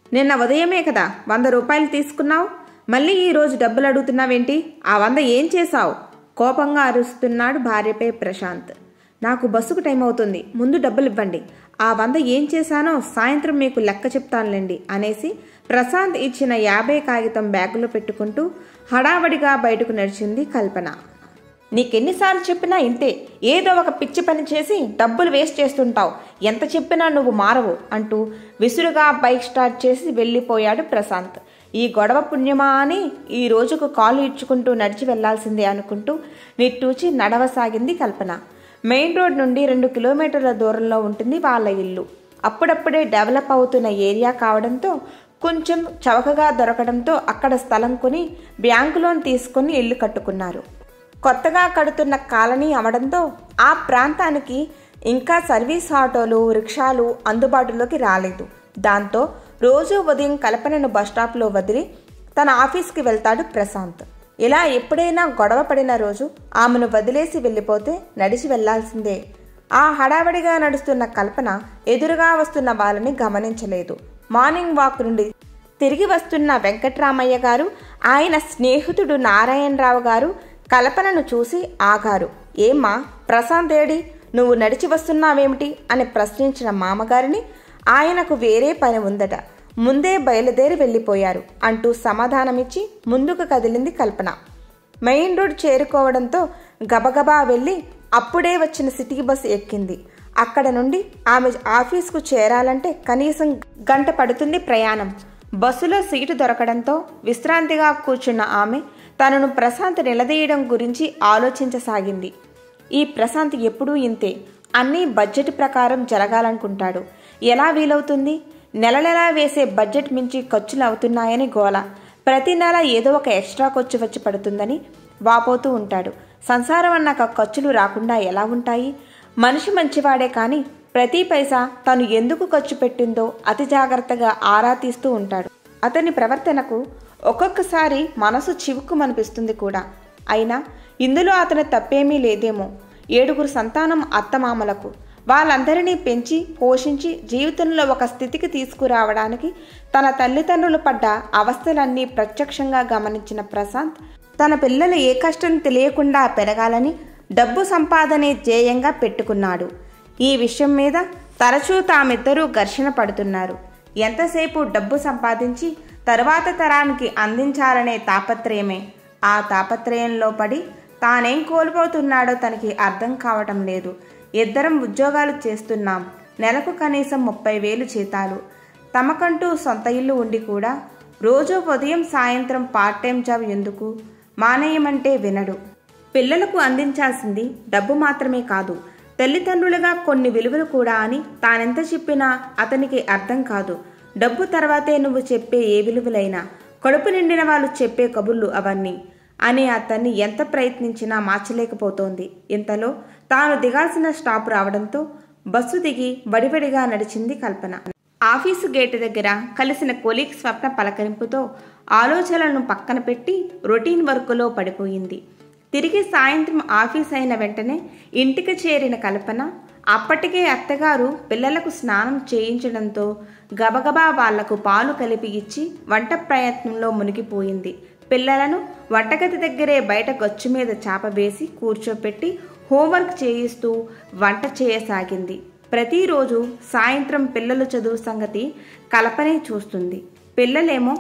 నిన్న ఉదయమే కదా వంద రూపాయలు తీసుకున్నావు మళ్ళీ ఈ రోజు డబ్బులు అడుగుతున్నావేంటి ఆ వంద ఏం చేశావు కోపంగా అరుస్తున్నాడు భార్యపై ప్రశాంత్ నాకు బస్సుకు టైం అవుతుంది ముందు డబ్బులు ఇవ్వండి ఆ వంద ఏం చేశానో సాయంత్రం మీకు లెక్క చెప్తానులేండి అనేసి ప్రశాంత్ ఇచ్చిన యాభై కాగితం బ్యాగులో పెట్టుకుంటూ హడావడిగా బయటకు నడిచింది కల్పన నీకెన్నిసార్లు చెప్పినా ఇంతే ఏదో ఒక పిచ్చి పని చేసి డబ్బులు వేస్ట్ చేస్తుంటావు ఎంత చెప్పినా నువ్వు మారవు అంటూ విసురుగా బైక్ స్టార్ట్ చేసి వెళ్ళిపోయాడు ప్రశాంత్ ఈ గొడవ పుణ్యమా అని ఈ రోజుకు కాలు ఇచ్చుకుంటూ నడిచి వెళ్లాల్సిందే అనుకుంటూ నిట్టూచి నడవసాగింది కల్పన మెయిన్ రోడ్ నుండి రెండు కిలోమీటర్ల దూరంలో ఉంటుంది వాళ్ళ ఇల్లు అప్పుడప్పుడే డెవలప్ అవుతున్న ఏరియా కావడంతో కొంచెం చవకగా దొరకడంతో అక్కడ స్థలం కొని బ్యాంకు లోన్ తీసుకుని ఇల్లు కట్టుకున్నారు కొత్తగా కడుతున్న కాలనీ అవడంతో ఆ ప్రాంతానికి ఇంకా సర్వీస్ ఆటోలు రిక్షాలు అందుబాటులోకి రాలేదు దాంతో రోజు ఉదయం కల్పనను బస్టాప్లో వదిలి తన ఆఫీస్కి వెళ్తాడు ప్రశాంత్ ఇలా ఎప్పుడైనా గొడవ పడిన రోజు ఆమెను వదిలేసి వెళ్ళిపోతే నడిచి వెళ్లాల్సిందే ఆ హడావడిగా నడుస్తున్న కల్పన ఎదురుగా వస్తున్న వాళ్ళని గమనించలేదు మార్నింగ్ వాక్ నుండి తిరిగి వస్తున్న వెంకట్రామయ్య గారు ఆయన స్నేహితుడు నారాయణరావు గారు కల్పనను చూసి ఆగారు ఏమ్మా ప్రశాంత్ ఏడి నువ్వు నడిచి వస్తున్నావేమిటి అని ప్రశ్నించిన మామగారిని ఆయనకు వేరే పని ఉందట ముందే బయలుదేరి వెళ్ళిపోయారు అంటూ సమాధానమిచ్చి ముందుకు కదిలింది కల్పన మెయిన్ రోడ్ చేరుకోవడంతో గబగబా వెళ్ళి అప్పుడే వచ్చిన సిటీ బస్ ఎక్కింది అక్కడ నుండి ఆమె ఆఫీస్కు చేరాలంటే కనీసం గంట పడుతుంది ప్రయాణం బస్సులో సీటు దొరకడంతో విశ్రాంతిగా కూర్చున్న ఆమె తనను ప్రశాంత్ నిలదీయడం గురించి ఆలోచించసాగింది ఈ ప్రశాంత్ ఎప్పుడూ ఇంతే అన్నీ బడ్జెట్ ప్రకారం జరగాలనుకుంటాడు ఎలా వీలవుతుంది నెల నెలా వేసే బడ్జెట్ మించి ఖర్చులు అవుతున్నాయని గోల ప్రతి నెల ఏదో ఒక ఎక్స్ట్రా ఖర్చు వచ్చి పడుతుందని వాపోతూ ఉంటాడు సంసారం అన్నాక ఖర్చులు రాకుండా ఎలా ఉంటాయి మనిషి మంచివాడే కానీ ప్రతి పైసా తను ఎందుకు ఖర్చు పెట్టిందో అతి జాగ్రత్తగా ఆరా తీస్తూ ఉంటాడు అతని ప్రవర్తనకు ఒక్కొక్కసారి మనసు చివుక్కుమనిపిస్తుంది కూడా అయినా ఇందులో అతని తప్పేమీ లేదేమో ఏడుగురు సంతానం అత్తమామలకు వాళ్ళందరినీ పెంచి పోషించి జీవితంలో ఒక స్థితికి తీసుకురావడానికి తన తల్లిదండ్రులు పడ్డ అవస్థలన్నీ ప్రత్యక్షంగా గమనించిన ప్రశాంత్ తన పిల్లలు ఏ కష్టం తెలియకుండా పెరగాలని డబ్బు సంపాదనే ధ్యేయంగా పెట్టుకున్నాడు ఈ విషయం మీద తరచూ తామిద్దరూ ఘర్షణ పడుతున్నారు ఎంతసేపు డబ్బు సంపాదించి తరువాత తరానికి అందించాలనే తాపత్రయమే ఆ తాపత్రయంలో పడి తానేం కోల్పోతున్నాడో తనకి అర్థం కావటం లేదు ఇద్దరం ఉద్యోగాలు చేస్తున్నాం నెలకు కనీసం ముప్పై వేలు జీతాలు తమకంటూ సొంత ఇల్లు ఉండి కూడా రోజు ఉదయం సాయంత్రం పార్ట్ టైం జాబ్ ఎందుకు మానేయమంటే వినడు పిల్లలకు అందించాల్సింది డబ్బు మాత్రమే కాదు తల్లిదండ్రులుగా కొన్ని విలువలు కూడా అని తానెంత చెప్పినా అతనికి అర్థం కాదు డబ్బు తర్వాతే నువ్వు చెప్పే ఏ విలువలైనా కడుపు నిండిన వాళ్ళు చెప్పే కబుర్లు అవన్నీ అని అతన్ని ఎంత ప్రయత్నించినా మార్చలేకపోతోంది ఇంతలో తాను దిగాల్సిన స్టాప్ రావడంతో బస్సు దిగి వడివడిగా నడిచింది కల్పన ఆఫీసు గేటు దగ్గర కలిసిన కొలీగ్ స్వప్న పలకరింపుతో ఆలోచనలను పక్కన పెట్టి రొటీన్ వర్కులో పడిపోయింది తిరిగి సాయంత్రం ఆఫీస్ అయిన వెంటనే ఇంటికి చేరిన కల్పన అప్పటికే అత్తగారు పిల్లలకు స్నానం చేయించడంతో గబగబా వాళ్లకు పాలు కలిపి ఇచ్చి వంట ప్రయత్నంలో మునిగిపోయింది పిల్లలను వంటగది దగ్గరే బయట గచ్చు మీద చాప వేసి కూర్చోపెట్టి హోంవర్క్ చేయిస్తూ వంట చేయసాగింది ప్రతిరోజు సాయంత్రం పిల్లలు చదువు సంగతి కల్పనే చూస్తుంది పిల్లలేమో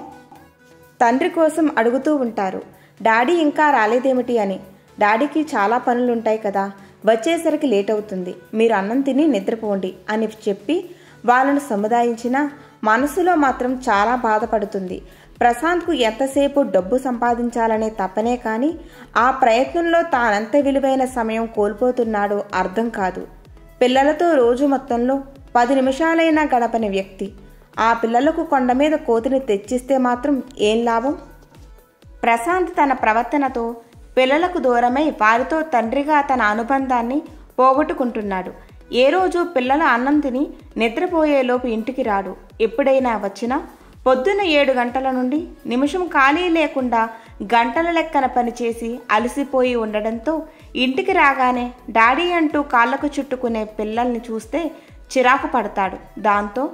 తండ్రి కోసం అడుగుతూ ఉంటారు డాడీ ఇంకా రాలేదేమిటి అని డాడీకి చాలా పనులుంటాయి కదా వచ్చేసరికి లేట్ అవుతుంది మీరు అన్నం తిని నిద్రపోండి అని చెప్పి వాళ్ళను సముదాయించినా మనసులో మాత్రం చాలా బాధపడుతుంది ప్రశాంత్కు ఎంతసేపు డబ్బు సంపాదించాలనే తపనే కానీ ఆ ప్రయత్నంలో తానెంత విలువైన సమయం కోల్పోతున్నాడో అర్థం కాదు పిల్లలతో రోజు మొత్తంలో పది నిమిషాలైనా గడపని వ్యక్తి ఆ పిల్లలకు కొండ మీద కోతిని తెచ్చిస్తే మాత్రం ఏం లాభం ప్రశాంత్ తన ప్రవర్తనతో పిల్లలకు దూరమై వారితో తండ్రిగా తన అనుబంధాన్ని పోగొట్టుకుంటున్నాడు ఏ రోజు పిల్లల అన్నం తిని నిద్రపోయేలోపు ఇంటికి రాడు ఎప్పుడైనా వచ్చినా పొద్దున్న ఏడు గంటల నుండి నిమిషం ఖాళీ లేకుండా గంటల లెక్కన పనిచేసి అలసిపోయి ఉండడంతో ఇంటికి రాగానే డాడీ అంటూ కాళ్లకు చుట్టుకునే పిల్లల్ని చూస్తే చిరాకు పడతాడు దాంతో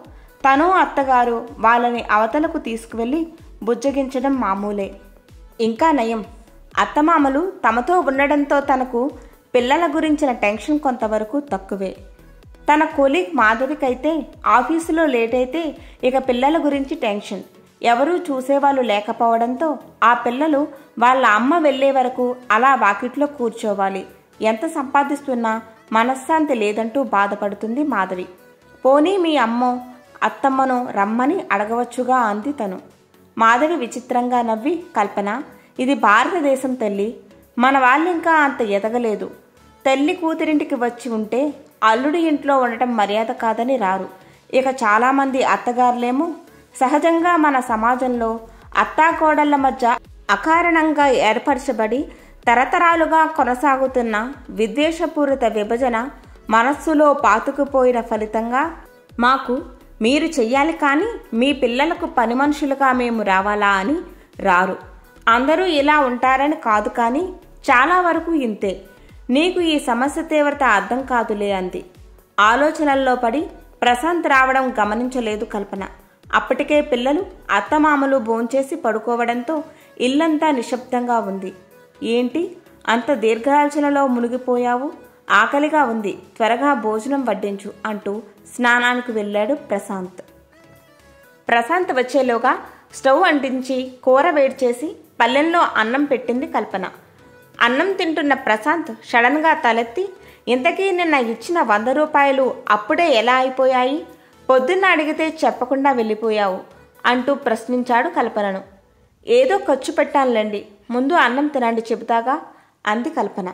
తను అత్తగారు వాళ్ళని అవతలకు తీసుకువెళ్ళి బుజ్జగించడం మామూలే ఇంకా నయం అత్తమామలు తమతో ఉండడంతో తనకు పిల్లల గురించిన టెన్షన్ కొంతవరకు తక్కువే తన కొలీగ్ మాధవికైతే ఆఫీసులో లేట్ అయితే ఇక పిల్లల గురించి టెన్షన్ ఎవరూ చూసేవాళ్ళు లేకపోవడంతో ఆ పిల్లలు వాళ్ళ అమ్మ వెళ్ళే వరకు అలా వాకిట్లో కూర్చోవాలి ఎంత సంపాదిస్తున్నా మనశ్శాంతి లేదంటూ బాధపడుతుంది మాధవి పోనీ మీ అమ్మో అత్తమ్మను రమ్మని అడగవచ్చుగా అంది తను మాధవి విచిత్రంగా నవ్వి కల్పన ఇది భారతదేశం తల్లి మన వాళ్ళింకా అంత ఎదగలేదు తల్లి కూతురింటికి వచ్చి ఉంటే అల్లుడి ఇంట్లో ఉండటం మర్యాద కాదని రారు ఇక చాలామంది అత్తగారులేమో సహజంగా మన సమాజంలో అత్తాకోడళ్ల మధ్య అకారణంగా ఏర్పరచబడి తరతరాలుగా కొనసాగుతున్న విద్వేషపూరిత విభజన మనస్సులో పాతుకుపోయిన ఫలితంగా మాకు మీరు చెయ్యాలి కానీ మీ పిల్లలకు పని మనుషులుగా మేము రావాలా అని రారు అందరూ ఇలా ఉంటారని కాదు కానీ చాలా వరకు ఇంతే నీకు ఈ సమస్య తీవ్రత అర్థం కాదులే అంది ఆలోచనల్లో పడి ప్రశాంత్ రావడం గమనించలేదు కల్పన అప్పటికే పిల్లలు అత్తమామలు భోంచేసి పడుకోవడంతో ఇల్లంతా నిశ్శబ్దంగా ఉంది ఏంటి అంత దీర్ఘాలోచనలో మునిగిపోయావు ఆకలిగా ఉంది త్వరగా భోజనం వడ్డించు అంటూ స్నానానికి వెళ్ళాడు ప్రశాంత్ ప్రశాంత్ వచ్చేలోగా స్టవ్ అంటించి కూర వేడి చేసి పల్లెంలో అన్నం పెట్టింది కల్పన అన్నం తింటున్న ప్రశాంత్ సడన్గా తలెత్తి ఇంతకీ నిన్న ఇచ్చిన వంద రూపాయలు అప్పుడే ఎలా అయిపోయాయి పొద్దున్న అడిగితే చెప్పకుండా వెళ్ళిపోయావు అంటూ ప్రశ్నించాడు కల్పనను ఏదో ఖర్చు పెట్టానులేండి ముందు అన్నం తినండి చెబుతాగా అంది కల్పన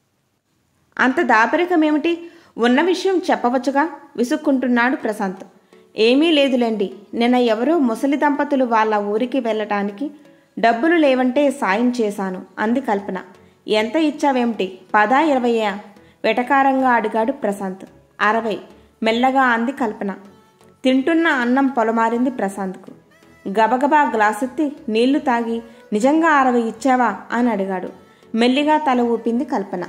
అంత దాపరికమేమిటి ఉన్న విషయం చెప్పవచ్చుగా విసుక్కుంటున్నాడు ప్రశాంత్ ఏమీ లేదులేండి నిన్న ఎవరో ముసలి దంపతులు వాళ్ళ ఊరికి వెళ్ళటానికి డబ్బులు లేవంటే సాయం చేశాను అంది కల్పన ఎంత ఇచ్చావేమిటి పదా ఇరవయ్యా వెటకారంగా అడిగాడు ప్రశాంత్ అరవై మెల్లగా అంది కల్పన తింటున్న అన్నం పొలమారింది ప్రశాంత్కు గబగబా గ్లాసెత్తి నీళ్లు తాగి నిజంగా అరవై ఇచ్చావా అని అడిగాడు మెల్లిగా తల ఊపింది కల్పన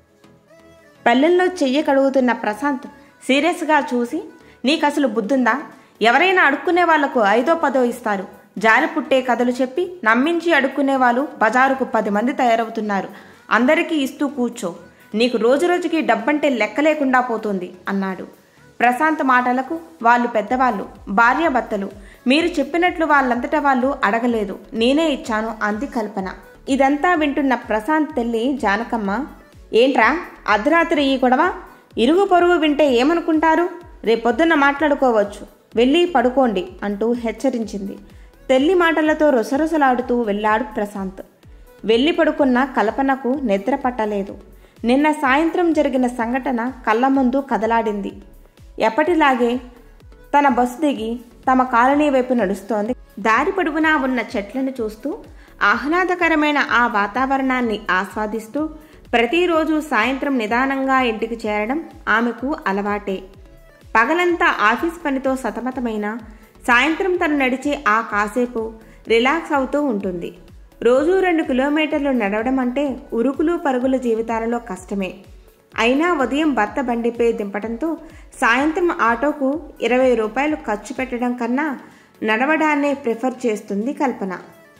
పల్లెల్లో చెయ్యి కడుగుతున్న ప్రశాంత్ సీరియస్గా చూసి నీకు అసలు బుద్ధుందా ఎవరైనా అడుక్కునే వాళ్లకు ఐదో పదో ఇస్తారు జాలి పుట్టే కథలు చెప్పి నమ్మించి అడుక్కునే వాళ్ళు బజారుకు పది మంది తయారవుతున్నారు అందరికీ ఇస్తూ కూర్చో నీకు రోజు రోజుకి డబ్బంటే లెక్క లేకుండా పోతుంది అన్నాడు ప్రశాంత్ మాటలకు వాళ్ళు పెద్దవాళ్ళు భార్యాభర్తలు మీరు చెప్పినట్లు వాళ్ళంతటా వాళ్ళు అడగలేదు నేనే ఇచ్చాను అంది కల్పన ఇదంతా వింటున్న ప్రశాంత్ తల్లి జానకమ్మ ఏంట్రా అర్ధరాత్రి ఈ గొడవ ఇరుగు పొరుగు వింటే ఏమనుకుంటారు రేపొద్దున్న మాట్లాడుకోవచ్చు వెళ్ళి పడుకోండి అంటూ హెచ్చరించింది తెల్లి మాటలతో రొసరొసలాడుతూ వెళ్ళాడు ప్రశాంత్ వెళ్ళి పడుకున్న కల్పనకు నిద్ర పట్టలేదు నిన్న సాయంత్రం జరిగిన సంఘటన కళ్ళ ముందు కదలాడింది ఎప్పటిలాగే తన బస్సు దిగి తమ కాలనీ వైపు నడుస్తోంది దారి పొడుగునా ఉన్న చెట్లను చూస్తూ ఆహ్లాదకరమైన ఆ వాతావరణాన్ని ఆస్వాదిస్తూ ప్రతిరోజు సాయంత్రం నిదానంగా ఇంటికి చేరడం ఆమెకు అలవాటే పగలంతా ఆఫీస్ పనితో సతమతమైన సాయంత్రం తను నడిచే ఆ కాసేపు రిలాక్స్ అవుతూ ఉంటుంది రోజూ రెండు కిలోమీటర్లు నడవడం అంటే ఉరుకులు పరుగుల జీవితాలలో కష్టమే అయినా ఉదయం భర్త బండిపై దింపడంతో సాయంత్రం ఆటోకు ఇరవై రూపాయలు ఖర్చు పెట్టడం కన్నా నడవడాన్నే ప్రిఫర్ చేస్తుంది కల్పన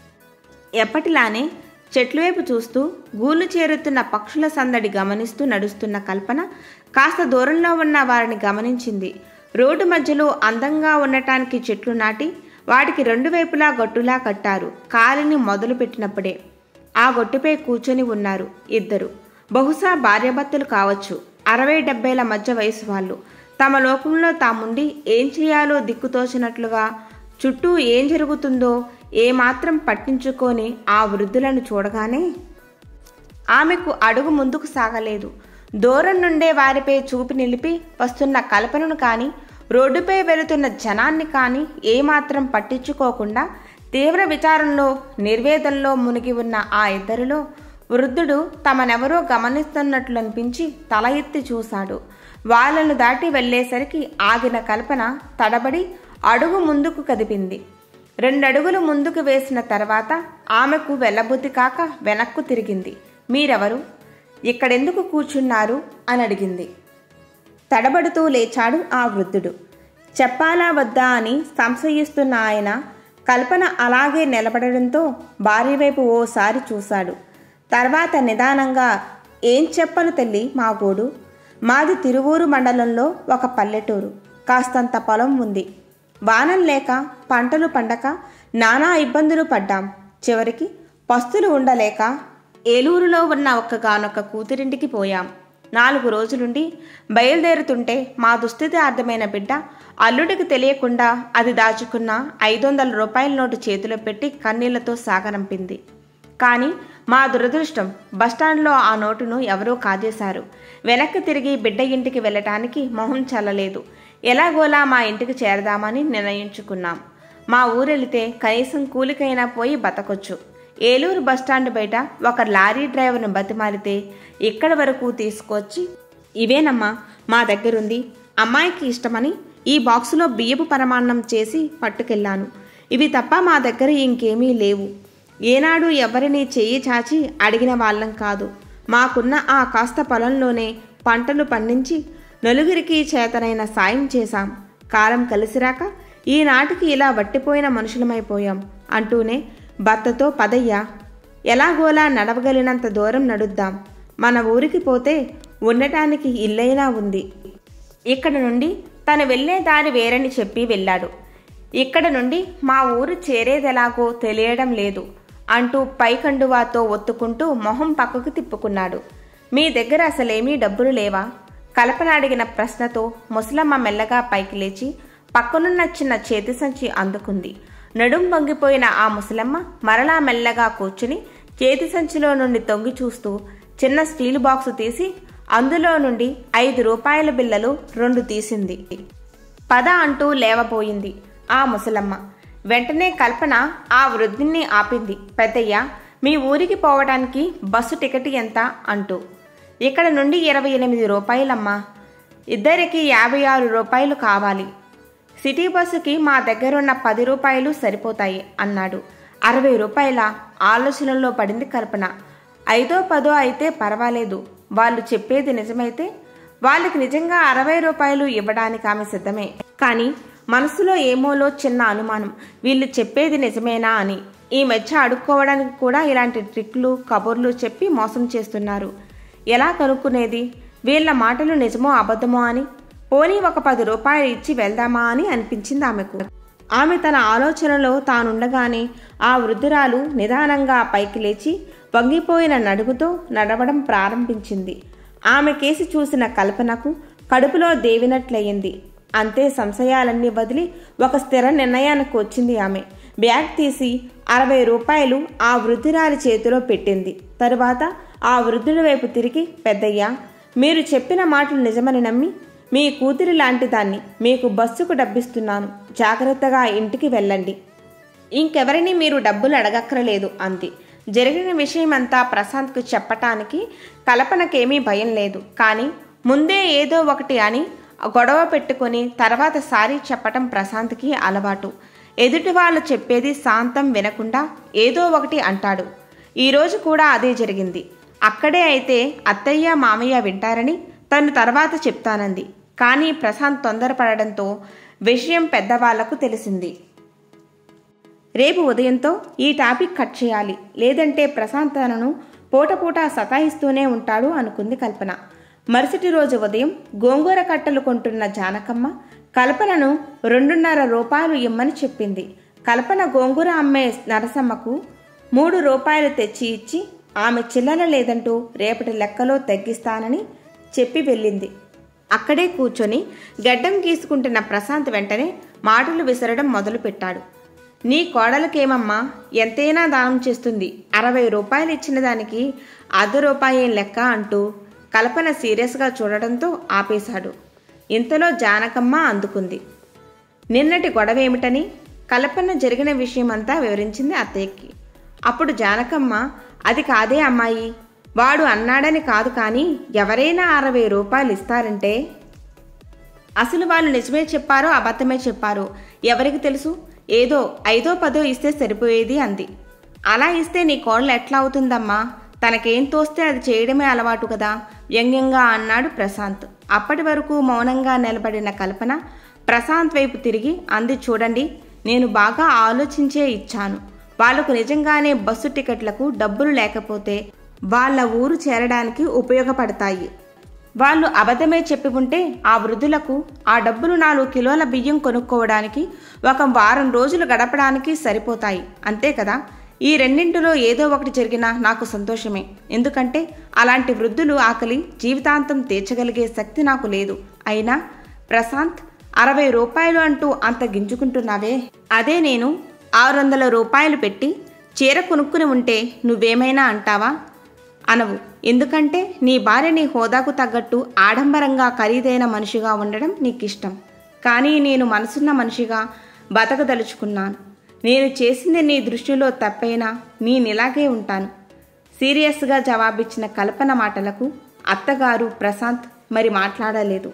ఎప్పటిలానే చెట్ల వైపు చూస్తూ గూళ్ళు చేరుతున్న పక్షుల సందడి గమనిస్తూ నడుస్తున్న కల్పన కాస్త దూరంలో ఉన్న వారిని గమనించింది రోడ్డు మధ్యలో అందంగా ఉండటానికి చెట్లు నాటి వాటికి రెండు వైపులా గట్టులా కట్టారు కాలిని మొదలు పెట్టినప్పుడే ఆ గొట్టుపై కూర్చొని ఉన్నారు ఇద్దరు బహుశా భార్యాభర్తలు కావచ్చు అరవై డెబ్బైల మధ్య వయసు వాళ్ళు తమ లోకంలో తాముండి ఏం చేయాలో దిక్కుతోచినట్లుగా చుట్టూ ఏం జరుగుతుందో ఏమాత్రం పట్టించుకొని ఆ వృద్ధులను చూడగానే ఆమెకు అడుగు ముందుకు సాగలేదు దూరం నుండే వారిపై చూపి నిలిపి వస్తున్న కల్పనను కానీ రోడ్డుపై వెళుతున్న జనాన్ని కానీ ఏమాత్రం పట్టించుకోకుండా తీవ్ర విచారంలో నిర్వేదంలో మునిగి ఉన్న ఆ ఇద్దరిలో వృద్ధుడు తమనెవరో గమనిస్తున్నట్లు అనిపించి తల ఎత్తి చూశాడు వాళ్ళను దాటి వెళ్ళేసరికి ఆగిన కల్పన తడబడి అడుగు ముందుకు కదిపింది రెండడుగులు ముందుకు వేసిన తర్వాత ఆమెకు వెళ్ళబుద్ధి కాక వెనక్కు తిరిగింది మీరెవరు ఇక్కడెందుకు కూర్చున్నారు అని అడిగింది తడబడుతూ లేచాడు ఆ వృద్ధుడు చెప్పాలా వద్దా అని సంశయిస్తున్న ఆయన కల్పన అలాగే నిలబడడంతో భార్య వైపు ఓసారి చూశాడు తర్వాత నిదానంగా ఏం చెప్పను తల్లి మా గోడు మాది తిరువూరు మండలంలో ఒక పల్లెటూరు కాస్తంత పొలం ఉంది వానం లేక పంటలు పండక నానా ఇబ్బందులు పడ్డాం చివరికి పస్తులు ఉండలేక ఏలూరులో ఉన్న ఒక్కగానొక్క కూతురింటికి పోయాం నాలుగు రోజులుండి బయలుదేరుతుంటే మా దుస్థితి అర్థమైన బిడ్డ అల్లుడికి తెలియకుండా అది దాచుకున్న ఐదు వందల రూపాయల నోటు చేతిలో పెట్టి కన్నీళ్లతో సాగనంపింది కానీ మా దురదృష్టం బస్టాండ్లో ఆ నోటును ఎవరో కాజేశారు వెనక్కి తిరిగి బిడ్డ ఇంటికి వెళ్ళటానికి మొహం చల్లలేదు ఎలాగోలా మా ఇంటికి చేరదామని నిర్ణయించుకున్నాం మా ఊరెళితే కనీసం కూలికైనా పోయి బతకొచ్చు ఏలూరు బస్టాండ్ బయట ఒక లారీ డ్రైవర్ను బతిమాలితే ఇక్కడి వరకు తీసుకొచ్చి ఇవేనమ్మా మా దగ్గరుంది అమ్మాయికి ఇష్టమని ఈ బాక్సులో బియ్యపు పరమాన్నం చేసి పట్టుకెళ్ళాను ఇవి తప్ప మా దగ్గర ఇంకేమీ లేవు ఏనాడు ఎవరిని చెయ్యి చాచి అడిగిన వాళ్ళం కాదు మాకున్న ఆ కాస్త పొలంలోనే పంటలు పండించి నలుగురికి చేతనైన సాయం చేశాం కాలం కలిసిరాక ఈనాటికి ఇలా వట్టిపోయిన మనుషులమైపోయాం అంటూనే భర్తతో పదయ్యా ఎలాగోలా నడవగలిగినంత దూరం నడుద్దాం మన ఊరికి పోతే ఉండటానికి ఇల్లైనా ఉంది ఇక్కడ నుండి తను వెళ్లే దారి వేరని చెప్పి వెళ్ళాడు ఇక్కడ నుండి మా ఊరు చేరేదెలాగో తెలియడం లేదు అంటూ పైకండువాతో ఒత్తుకుంటూ మొహం పక్కకు తిప్పుకున్నాడు మీ దగ్గర అసలేమీ డబ్బులు లేవా కల్పన అడిగిన ప్రశ్నతో ముసలమ్మ మెల్లగా పైకి లేచి పక్కనున్న చిన్న చేతి సంచి అందుకుంది నడుం వంగిపోయిన ఆ ముసలమ్మ మరలా మెల్లగా కూర్చుని చేతి సంచిలో నుండి తొంగి చూస్తూ చిన్న స్టీల్ బాక్సు తీసి అందులో నుండి ఐదు రూపాయల బిల్లలు రెండు తీసింది పద అంటూ లేవబోయింది ఆ ముసలమ్మ వెంటనే కల్పన ఆ వృద్ధిని ఆపింది పెద్దయ్య మీ ఊరికి పోవడానికి బస్సు టికెట్ ఎంత అంటూ ఇక్కడ నుండి ఇరవై ఎనిమిది రూపాయలమ్మా ఇద్దరికి యాభై ఆరు రూపాయలు కావాలి సిటీ బస్సుకి మా దగ్గరున్న పది రూపాయలు సరిపోతాయి అన్నాడు అరవై రూపాయల ఆలోచనలో పడింది కల్పన ఐదో పదో అయితే పర్వాలేదు వాళ్ళు చెప్పేది నిజమైతే వాళ్ళకి నిజంగా అరవై రూపాయలు ఇవ్వడానికి ఆమె సిద్ధమే కానీ మనసులో ఏమోలో చిన్న అనుమానం వీళ్ళు చెప్పేది నిజమేనా అని ఈ మధ్య అడుక్కోవడానికి కూడా ఇలాంటి ట్రిక్లు కబుర్లు చెప్పి మోసం చేస్తున్నారు ఎలా కనుక్కునేది వీళ్ళ మాటలు నిజమో అబద్ధమో అని పోనీ ఒక పది రూపాయలు ఇచ్చి వెళ్దామా అని అనిపించింది ఆమెకు ఆమె తన ఆలోచనలో తానుండగానే ఆ వృద్ధురాలు నిదానంగా పైకి లేచి వంగిపోయిన నడుగుతో నడవడం ప్రారంభించింది ఆమె కేసి చూసిన కల్పనకు కడుపులో దేవినట్లయింది అంతే సంశయాలన్నీ వదిలి ఒక స్థిర నిర్ణయానికి వచ్చింది ఆమె బ్యాగ్ తీసి అరవై రూపాయలు ఆ వృద్ధురాలి చేతిలో పెట్టింది తరువాత ఆ వృద్ధుడి వైపు తిరిగి పెద్దయ్య మీరు చెప్పిన మాటలు నిజమని నమ్మి మీ కూతురి లాంటి దాన్ని మీకు బస్సుకు డబ్బిస్తున్నాను జాగ్రత్తగా ఇంటికి వెళ్ళండి ఇంకెవరిని మీరు డబ్బులు అడగక్కరలేదు అంది జరిగిన విషయమంతా ప్రశాంత్కు చెప్పటానికి కల్పనకేమీ భయం లేదు కానీ ముందే ఏదో ఒకటి అని గొడవ పెట్టుకొని తర్వాత సారీ చెప్పటం ప్రశాంత్కి అలవాటు ఎదుటి వాళ్ళు చెప్పేది శాంతం వినకుండా ఏదో ఒకటి అంటాడు ఈరోజు కూడా అదే జరిగింది అక్కడే అయితే అత్తయ్య మామయ్య వింటారని తను తర్వాత చెప్తానంది కానీ ప్రశాంత్ తొందరపడడంతో విషయం పెద్దవాళ్లకు తెలిసింది రేపు ఉదయంతో ఈ టాపిక్ కట్ చేయాలి లేదంటే ప్రశాంత్ తనను పూటపూట సతాయిస్తూనే ఉంటాడు అనుకుంది కల్పన మరుసటి రోజు ఉదయం గోంగూర కట్టలు కొంటున్న జానకమ్మ కల్పనను రెండున్నర రూపాయలు ఇమ్మని చెప్పింది కల్పన గోంగూర అమ్మే నరసమ్మకు మూడు రూపాయలు తెచ్చి ఇచ్చి ఆమె చిల్లర లేదంటూ రేపటి లెక్కలో తగ్గిస్తానని చెప్పి వెళ్ళింది అక్కడే కూర్చొని గడ్డం గీసుకుంటున్న ప్రశాంత్ వెంటనే మాటలు విసరడం మొదలుపెట్టాడు నీ కోడలకేమమ్మా ఎంతైనా దానం చేస్తుంది అరవై రూపాయలు ఇచ్చిన దానికి అర్ధ రూపాయి లెక్క అంటూ కల్పన సీరియస్గా చూడడంతో ఆపేశాడు ఇంతలో జానకమ్మ అందుకుంది నిన్నటి గొడవ ఏమిటని కల్పన జరిగిన విషయమంతా వివరించింది అత్తయ్యకి అప్పుడు జానకమ్మ అది కాదే అమ్మాయి వాడు అన్నాడని కాదు కానీ ఎవరైనా అరవై రూపాయలు ఇస్తారంటే అసలు వాళ్ళు నిజమే చెప్పారో అబద్ధమే చెప్పారో ఎవరికి తెలుసు ఏదో ఐదో పదో ఇస్తే సరిపోయేది అంది అలా ఇస్తే నీ కోడలు ఎట్లా అవుతుందమ్మా తనకేం తోస్తే అది చేయడమే అలవాటు కదా వ్యంగ్యంగా అన్నాడు ప్రశాంత్ అప్పటి వరకు మౌనంగా నిలబడిన కల్పన ప్రశాంత్ వైపు తిరిగి అంది చూడండి నేను బాగా ఆలోచించే ఇచ్చాను వాళ్లకు నిజంగానే బస్సు టికెట్లకు డబ్బులు లేకపోతే వాళ్ళ ఊరు చేరడానికి ఉపయోగపడతాయి వాళ్ళు అబద్ధమే చెప్పి ఉంటే ఆ వృద్ధులకు ఆ డబ్బులు నాలుగు కిలోల బియ్యం కొనుక్కోవడానికి ఒక వారం రోజులు గడపడానికి సరిపోతాయి అంతే కదా ఈ రెండింటిలో ఏదో ఒకటి జరిగినా నాకు సంతోషమే ఎందుకంటే అలాంటి వృద్ధులు ఆకలి జీవితాంతం తీర్చగలిగే శక్తి నాకు లేదు అయినా ప్రశాంత్ అరవై రూపాయలు అంటూ అంత గింజుకుంటున్నావే అదే నేను ఆరు వందల రూపాయలు పెట్టి చీర కొనుక్కుని ఉంటే నువ్వేమైనా అంటావా అనవు ఎందుకంటే నీ భార్య నీ హోదాకు తగ్గట్టు ఆడంబరంగా ఖరీదైన మనిషిగా ఉండడం నీకిష్టం కానీ నేను మనసున్న మనిషిగా బతకదలుచుకున్నాను నేను చేసింది నీ దృష్టిలో తప్పైనా నేనిలాగే ఉంటాను సీరియస్గా జవాబిచ్చిన కల్పన మాటలకు అత్తగారు ప్రశాంత్ మరి మాట్లాడలేదు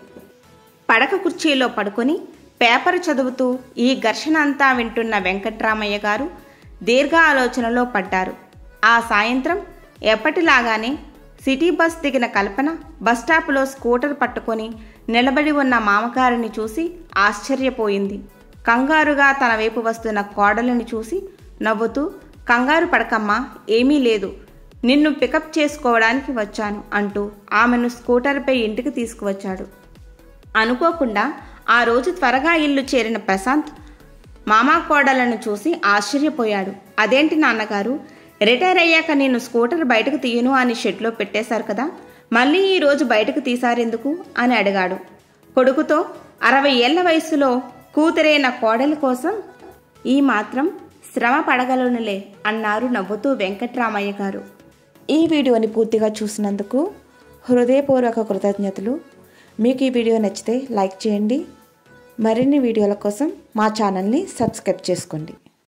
పడక కుర్చీలో పడుకొని పేపర్ చదువుతూ ఈ ఘర్షణ అంతా వింటున్న వెంకట్రామయ్య గారు దీర్ఘ ఆలోచనలో పడ్డారు ఆ సాయంత్రం ఎప్పటిలాగానే సిటీ బస్ దిగిన కల్పన బస్టాప్లో స్కూటర్ పట్టుకొని నిలబడి ఉన్న మామగారిని చూసి ఆశ్చర్యపోయింది కంగారుగా తన వైపు వస్తున్న కోడలిని చూసి నవ్వుతూ కంగారు పడకమ్మా ఏమీ లేదు నిన్ను పికప్ చేసుకోవడానికి వచ్చాను అంటూ ఆమెను స్కూటర్పై ఇంటికి తీసుకువచ్చాడు అనుకోకుండా ఆ రోజు త్వరగా ఇల్లు చేరిన ప్రశాంత్ మామా కోడలను చూసి ఆశ్చర్యపోయాడు అదేంటి నాన్నగారు రిటైర్ అయ్యాక నేను స్కూటర్ బయటకు తీయను అని షెడ్లో పెట్టేశారు కదా మళ్ళీ ఈ రోజు బయటకు తీశారెందుకు అని అడిగాడు కొడుకుతో అరవై ఏళ్ల వయసులో కూతురైన కోడలి కోసం ఈ మాత్రం శ్రమ పడగలనులే అన్నారు నవ్వుతూ వెంకట్రామయ్య గారు ఈ వీడియోని పూర్తిగా చూసినందుకు హృదయపూర్వక కృతజ్ఞతలు మీకు ఈ వీడియో నచ్చితే లైక్ చేయండి మరిన్ని వీడియోల కోసం మా ఛానల్ని సబ్స్క్రైబ్ చేసుకోండి